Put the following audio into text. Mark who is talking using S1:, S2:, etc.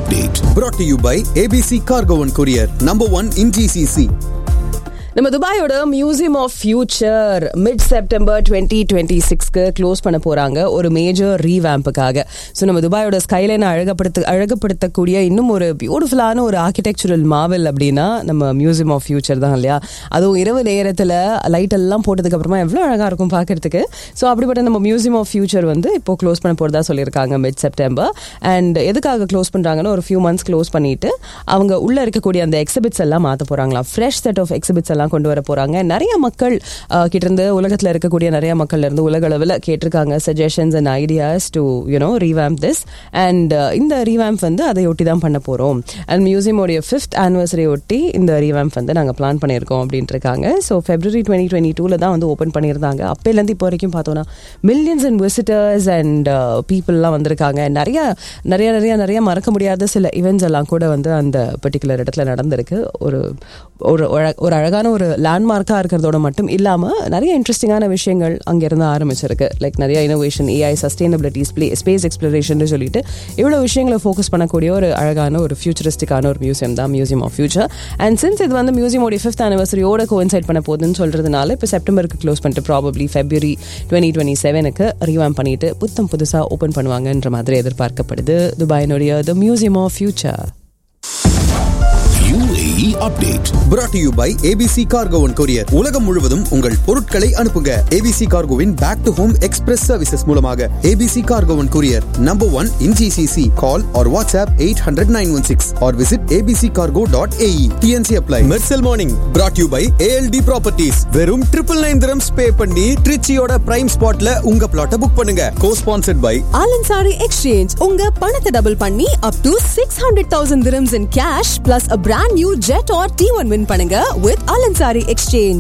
S1: update. Brought to you by ABC Cargo and Courier, number one in GCC.
S2: நம்ம துபாயோட museum of future mid September twenty twenty சிக்ஸ்க்கு close பண்ண போறாங்க ஒரு major ரீவேம்புக்காக so நம்ம துபாயோட ஸ்கைலைனை அழகப்படுத்த அழகுப்படுத்தக்கூடிய இன்னும் ஒரு பியூட்டிஃபுல்லான ஒரு ஆர்கிடெக்சரல் மாவல் அப்படின்னா நம்ம மியூசியம் ஆஃப் ஃபியூச்சர் தான் இல்லையா அதுவும் இரவு நேரத்தில் லைட் எல்லாம் போட்டதுக்கு அப்புறமா எவ்வளோ அழகாக இருக்கும் பார்க்கறதுக்கு ஸோ அப்படிப்பட்ட நம்ம மியூசியம் ஆஃப் ஃபியூச்சர் வந்து இப்போ க்ளோஸ் பண்ண போகிறதா சொல்லியிருக்காங்க மிட் செப்டம்பர் அண்ட் எதுக்காக க்ளோஸ் பண்ணுறாங்கன்னு ஒரு ஃபியூ மந்த்ஸ் க்ளோஸ் பண்ணிட்டு அவங்க உள்ள இருக்கக்கூடிய அந்த எக்ஸிபிட்ஸ் எல்லாம் மாற்ற போகிறாங்களாம் ஃப்ரெஷ் செட் ஆஃப் எக்ஸிபிட்ஸ் எல்லாம் கொண்டு வர போகிறாங்க நிறைய மக்கள் அஹ், கிட்ட இருந்து உலகத்தில் இருக்கக்கூடிய நிறைய மக்கள்ல இருந்து உலக அளவில் கேட்டிருக்காங்க suggestions and ideas to you know revamp this and இந்த ரீவேம்ப் வந்து அதை ஒட்டி தான் பண்ண போகிறோம் அண்ட் மியூசியமோடைய ஃபிஃப்த் ஆனிவர்சரி ஒட்டி இந்த ரீவேம்ப் வந்து நாங்கள் பிளான் பண்ணியிருக்கோம் அப்படின்ட்டு இருக்காங்க ஸோ ஃபெப்ரவரி டுவெண்ட்டி டுவெண்ட்டி டூவில் தான் வந்து ஓப்பன் பண்ணியிருந்தாங்க அப்போலேருந்து இப்போ வரைக்கும் பார்த்தோன்னா மில்லியன்ஸ் அண்ட் விசிட்டர்ஸ் அண்ட் பீப்புளெலாம் வந்திருக்காங்க நிறைய நிறைய நிறைய நிறைய மறக்க முடியாத சில இவெண்ட்ஸ் எல்லாம் கூட வந்து அந்த பர்டிகுலர் இடத்துல நடந்திருக்கு ஒரு ஒரு அழ- ஒரு அழகான ஒரு லேண்ட்மார்க்காக இருக்கிறதோட மட்டும் இல்லாமல் நிறைய இன்ட்ரெஸ்டிங்கான விஷயங்கள் அங்கேருந்து ஆரம்பிச்சிருக்கு லைக் நிறைய innovation AI sustainability space space exploration சொல்லிட்டு இவ்வளோ விஷயங்களை ஃபோக்கஸ் பண்ணக்கூடிய ஒரு அழகான ஒரு ஃபியூச்சரிஸ்டிக்கான ஒரு மியூசியம் தான் museum of future and since இது வந்து மியூசியமோடைய ஃபிஃப்த் ஆனிவர்சரியோட கோயின்சைட் பண்ண போகுதுன்னு சொல்றதுனால இப்போ செப்டம்பருக்கு க்ளோஸ் பண்ணிட்டு ப்ராபப்ளி ஃபெப்ரவரி டுவெண்ட்டி டுவெண்ட்டி செவனுக்கு ரீவாம் பண்ணிட்டு புத்தம் புதுசாக ஓப்பன் பண்ணுவாங்கன்ற மாதிரி எதிர்பார்க்கப்படுது துபாயினுடைய the museum of future
S1: UAE update. Brought to you by ABC Cargo and Courier. உலகம் முழுவதும் உங்கள் பொருட்களை அனுப்புங்க ABC Cargoவின் back to home express services மூலமாக ABC Cargo and Courier, number one in GCC. Call or WhatsApp 800-916 or visit abccargo.ae. TNC apply. Mercel Morning. Brought to you by ALD Properties. வெறும் triple nine dirhams pay பண்ணி ட்ரிச்சியோட prime ஸ்பாட்ல உங்க பிளாட்டை book பண்ணுங்க co sponsored by
S3: Al Ansari exchange உங்க பணத்தை double பண்ணி up to six hundred thousand dirhams in cash plus a brand new Jetour T one win பண்ணுங்க வித் ஆலன்சாரி எக்ஸ்சேஞ்ச்